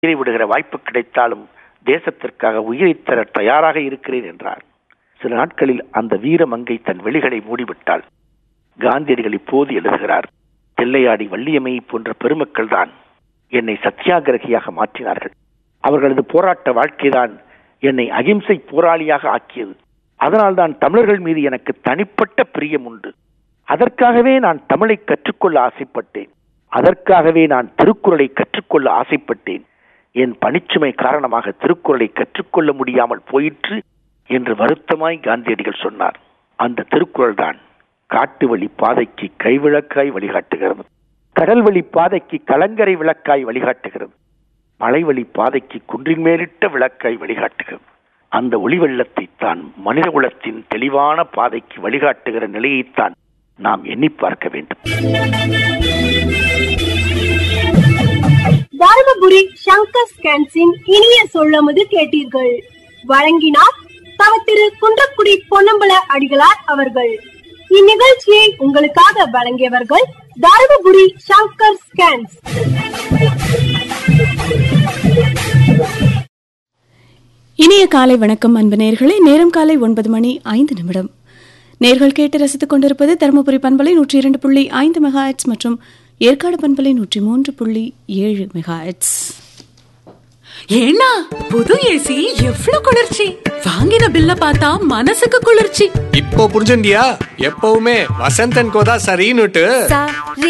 உயிரை விடுகிற வாய்ப்பு கிடைத்தாலும் தேசத்திற்காக உயிரை தர தயாராக இருக்கிறேன் என்றார் சில நாட்களில் அந்த வீரமங்கை தன் வெளிகளை மூடிவிட்டாள் காந்தியடிகள் இப்போது எழுதுகிறார் தெல்லையாடி வள்ளியம்மை போன்ற பெருமக்கள் தான் என்னை சத்தியாகிரகியாக மாற்றினார்கள் அவர்களது போராட்ட வாழ்க்கைதான் என்னை அகிம்சை போராளியாக ஆக்கியது அதனால்தான் தமிழர்கள் மீது எனக்கு தனிப்பட்ட பிரியம் உண்டு அதற்காகவே நான் தமிழை கற்றுக்கொள்ள ஆசைப்பட்டேன் அதற்காகவே நான் திருக்குறளை கற்றுக்கொள்ள ஆசைப்பட்டேன் என் பணிச்சுமை காரணமாக திருக்குறளை கற்றுக்கொள்ள முடியாமல் போயிற்று என்று வருத்தமாய் காந்தியடிகள் சொன்னார் அந்த திருக்குறள் தான் காட்டு வழி பாதைக்கு கைவிளக்காய் வழிகாட்டுகிறது கடல் வழி பாதைக்கு கலங்கரை விளக்காய் வழிகாட்டுகிறது மலைவழி பாதைக்கு குன்றின் மேலிட்ட விளக்காய் வழிகாட்டுகிறது அந்த ஒளி வெள்ளத்தை தான் மனித குலத்தின் தெளிவான பாதைக்கு வழிகாட்டுகிற நிலையைத்தான் நாம் எண்ணி பார்க்க வேண்டும் தருமபுரி சங்கர் ஸ்கேன்ஸின் இனிய சொல்லமுது கேட்டீர்கள் வழங்கினார் தவ திரு குன்றக்குடி பொன்னம்பல அடிகளார் அவர்கள் இந்நிகழ்ச்சியை உங்களுக்காக வழங்கியவர்கள் தருமபுரி சங்கர் ஸ்கேன்ஸ் இனிய காலை வணக்கம் அன்பு நேர்களே நேரம் காலை ஒன்பது மணி ஐந்து நிமிடம் நேர்கள் கேட்டு ரசித்துக் கொண்டிருப்பது தருமபுரி பண்பலை நூற்றி இரண்டு புள்ளி ஐந்து மெகா மற்றும் ஏற்காடு பண்பலை நூற்றி மூன்று புள்ளி ஏழு மெகா ஏன்னா புது ஏசி எவ்ளோ குளிர்ச்சி வாங்கின பில்ல பார்த்தா மனசுக்கு குளிர்ச்சி இப்போ புரிஞ்சுண்டியா எப்பவுமே வசந்தன் கோதா சரின்னுட்டு சரி